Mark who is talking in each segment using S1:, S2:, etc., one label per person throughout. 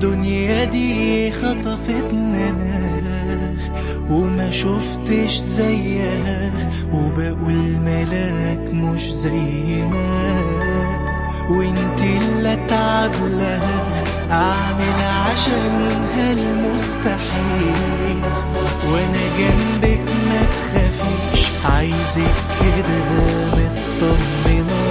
S1: الدنيا دي خطفتنا انا وما شفتش زيها وبقول ملاك مش زينا وانت اللي اتعب لها اعمل عشانها المستحيل وانا جنبك ما تخافيش عايزك كده مطمنه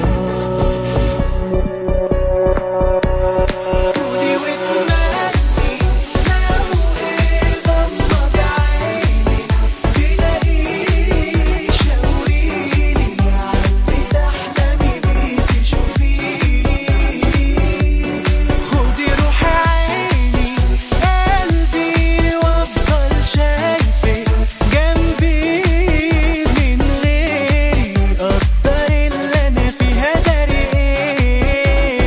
S1: قولي وتمني لو ايه غمض عيني تلاقيه شاوريلي عاللي تحلمي بيه تشوفيه خدي روح عيني قلبي وافضل شايفك جنبي من غيري قدر اللي انا فيها داري ايه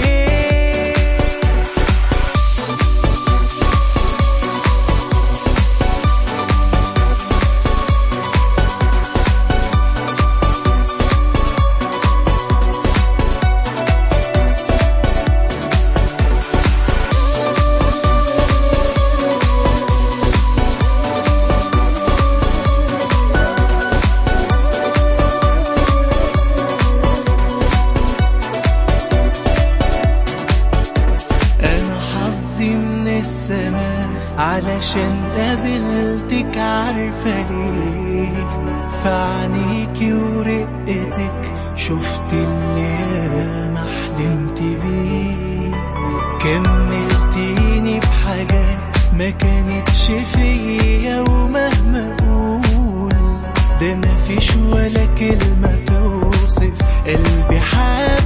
S1: انا حظي من السماء علشان قابلتك عارفة ليه فعنيكي ورقتك شفت اللي ما حلمت بيه كملتيني بحاجات ما كانتش فيا ومهما اقول ده مفيش ولا كلمة توصف قلبي حال